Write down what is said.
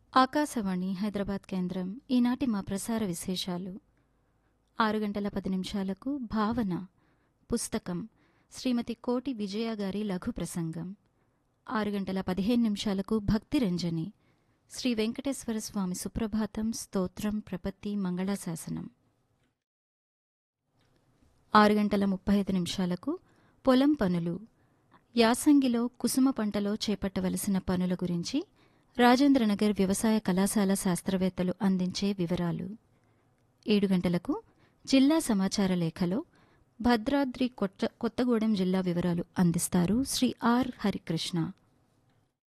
ఆకాశవాణి హైదరాబాద్ కేంద్రం ఈనాటి మా ప్రసార విశేషాలు ఆరు గంటల పది నిమిషాలకు భావన పుస్తకం శ్రీమతి కోటి విజయ గారి లఘు ప్రసంగం ఆరు గంటల పదిహేను నిమిషాలకు భక్తి రంజని శ్రీ వెంకటేశ్వర స్వామి సుప్రభాతం స్తోత్రం ప్రపత్తి మంగళాశాసనం ఆరు గంటల ముప్పై ఐదు నిమిషాలకు పొలం పనులు యాసంగిలో కుసుమ పంటలో చేపట్టవలసిన పనుల గురించి రాజేంద్రనగర్ వ్యవసాయ కళాశాల శాస్త్రవేత్తలు అందించే వివరాలు ఏడు గంటలకు జిల్లా సమాచార లేఖలో భద్రాద్రి కొత్త కొత్తగూడెం జిల్లా వివరాలు అందిస్తారు శ్రీ ఆర్ హరికృష్ణ